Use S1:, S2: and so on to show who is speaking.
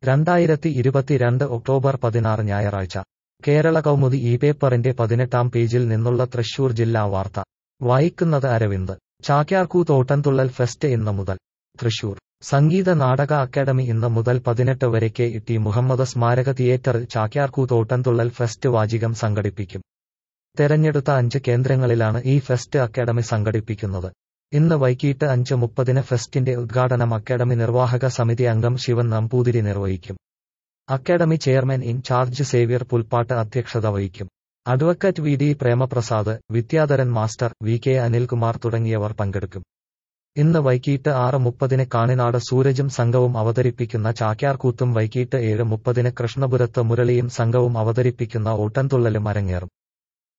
S1: രണ്ടായിരത്തി ഇരുപത്തിരണ്ട് ഒക്ടോബർ പതിനാറ് ഞായറാഴ്ച കേരള കൗമുദി ഈ പേപ്പറിന്റെ പതിനെട്ടാം പേജിൽ നിന്നുള്ള തൃശൂർ ജില്ലാ വാർത്ത വായിക്കുന്നത് അരവിന്ദ് ചാക്യാർകൂത്ത് ഓട്ടൻതുള്ളൽ ഫെസ്റ്റ് ഇന്ന് മുതൽ തൃശൂർ സംഗീത നാടക അക്കാദമി ഇന്ന് മുതൽ പതിനെട്ട് വരെ കെ ടി മുഹമ്മദ് സ്മാരക തിയേറ്ററിൽ ചാക്യാർകൂത്ത് ഓട്ടൻതുള്ളൽ ഫെസ്റ്റ് വാചികം സംഘടിപ്പിക്കും തെരഞ്ഞെടുത്ത അഞ്ച് കേന്ദ്രങ്ങളിലാണ് ഈ ഫെസ്റ്റ് അക്കാദമി സംഘടിപ്പിക്കുന്നത് ഇന്ന് വൈകിട്ട് അഞ്ച് മുപ്പതിന് ഫെസ്റ്റിന്റെ ഉദ്ഘാടനം അക്കാദമി നിർവാഹക സമിതി അംഗം ശിവൻ നമ്പൂതിരി നിർവഹിക്കും academy chairman in charge Xavier Pulpattu അധ്യക്ഷത വഹിക്കും advocate V D Premaprasad Vidyadharan master V K Anilkumar തുടങ്ങിയവർ പങ്കെടുക്കും ഇന്ന് വൈകിട്ട് ആറ് മുപ്പതിന് കാണിനാട് സൂരജും സംഘവും അവതരിപ്പിക്കുന്ന ചാക്യാർകൂത്തും വൈകിട്ട് ഏഴ് മുപ്പതിന് കൃഷ്ണപുരത്ത് മുരളിയും സംഘവും അവതരിപ്പിക്കുന്ന ഓട്ടൻതുള്ളലും അരങ്ങേറും